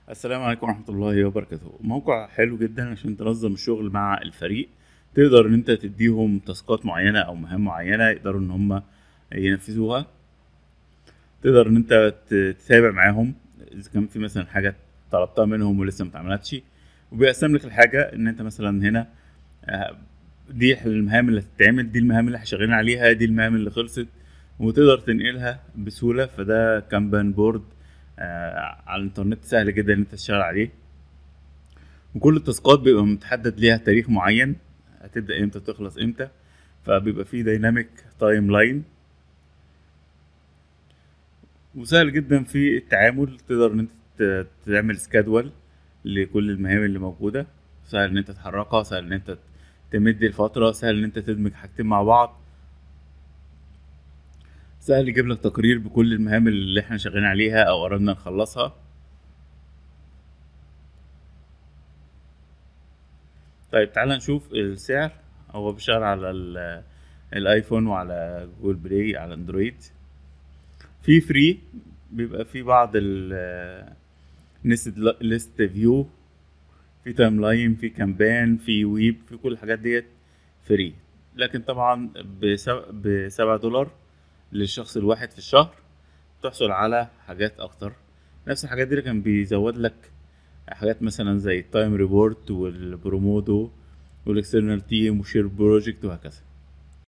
السلام عليكم ورحمة الله وبركاته موقع حلو جدا عشان تنظم الشغل مع الفريق تقدر ان انت تديهم تاسكات معينة او مهام معينة يقدروا ان هم ينفذوها تقدر ان انت ت- تتابع معاهم اذا كان في مثلا حاجة طلبتها منهم ولسه ما اتعملتش وبيقسم لك الحاجة ان انت مثلا هنا آه، دي المهام اللي هتتعمل دي المهام اللي احنا شغالين عليها دي المهام اللي خلصت وتقدر تنقلها بسهولة فده كانبان بورد آه، على الانترنت سهل جدا ان انت تشتغل عليه وكل التاسكات بيبقى متحدد ليها تاريخ معين هتبدا امتى تخلص امتى فبيبقى فيه دايناميك تايم لاين وسهل جدا في التعامل تقدر ان انت ت- تعمل سكادول لكل المهام اللي موجوده سهل ان انت تحركها سهل ان انت تمد الفتره سهل ان انت تدمج حاجتين مع بعض سهل يجيب لك تقرير بكل المهام اللي احنا شغالين عليها او قربنا نخلصها طيب تعال نشوف السعر هو بيشتغل على ال- الايفون وعلى جوجل بلاي على اندرويد في فري بيبقى في بعض ال ليست فيو في تايم لاين في كامبان في ويب في كل الحاجات ديت فري لكن طبعا ب 7 دولار للشخص الواحد في الشهر تحصل على حاجات اكتر نفس الحاجات دي اللي كان بيزود لك حاجات مثلا زي التايم ريبورت والبرومودو والاكسترنال تيم وشير بروجكت وهكذا